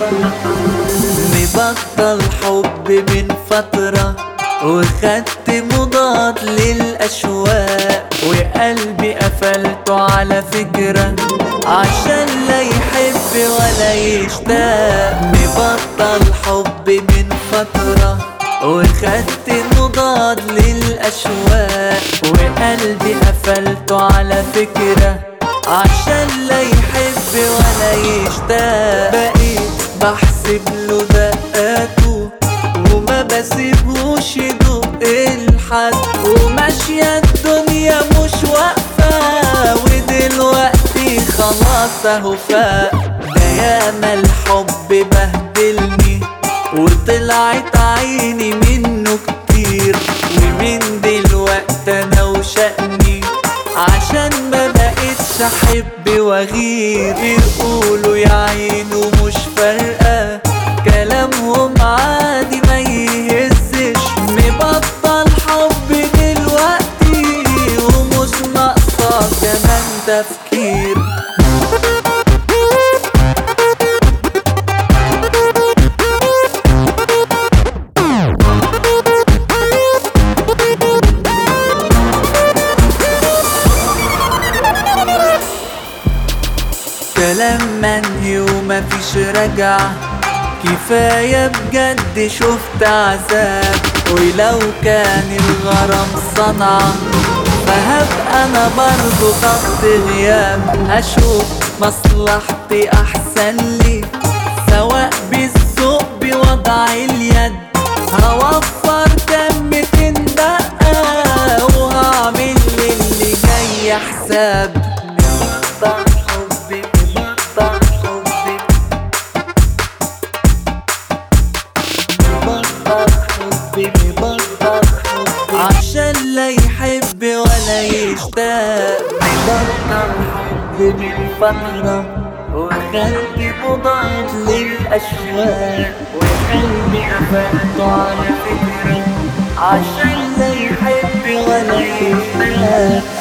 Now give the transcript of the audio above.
مبطل حب من فترة وخدت مضاد للأشواق وقلبي قفلته على فكرة عشان لا يحب ولا يشتاق مبطل حب من فترة وخدت مضاد للأشواق وقلبي قفلته على فكرة عشان لا يحب ولا يشتاق بقيت بحسب له دقاته وما بسيبهوش يدق الحد وماشية الدنيا مش واقفة ودلوقتي خلاص اهو فاق ده ياما الحب بهدلني وطلعت عيني منه كتير ومن دلوقت انا وشأني عشان ما بقتش احب واغير يقولوا يا عينه مش فارقه كلامهم عادي ما يهزش مبطل حب دلوقتي ومش ناقصه كمان تفكير كلام منهي ومفيش رجعة كفاية بجد شفت عذاب ولو كان الغرام صنعة فهبقى انا برضو خط غياب اشوف مصلحتي احسن لي سواء بالذوق بوضع اليد هوفر كلمتين دقة وهعمل للي جاي حساب مقطع حبي مقطع حبي مبطل حبي مبطل حبي عشان لا يحب ولا يشتاق مبطل حبي من فترة وخلي مضاد للأشواق وقلبي قفلته على فكرة عشان لا يحب ولا يشتاق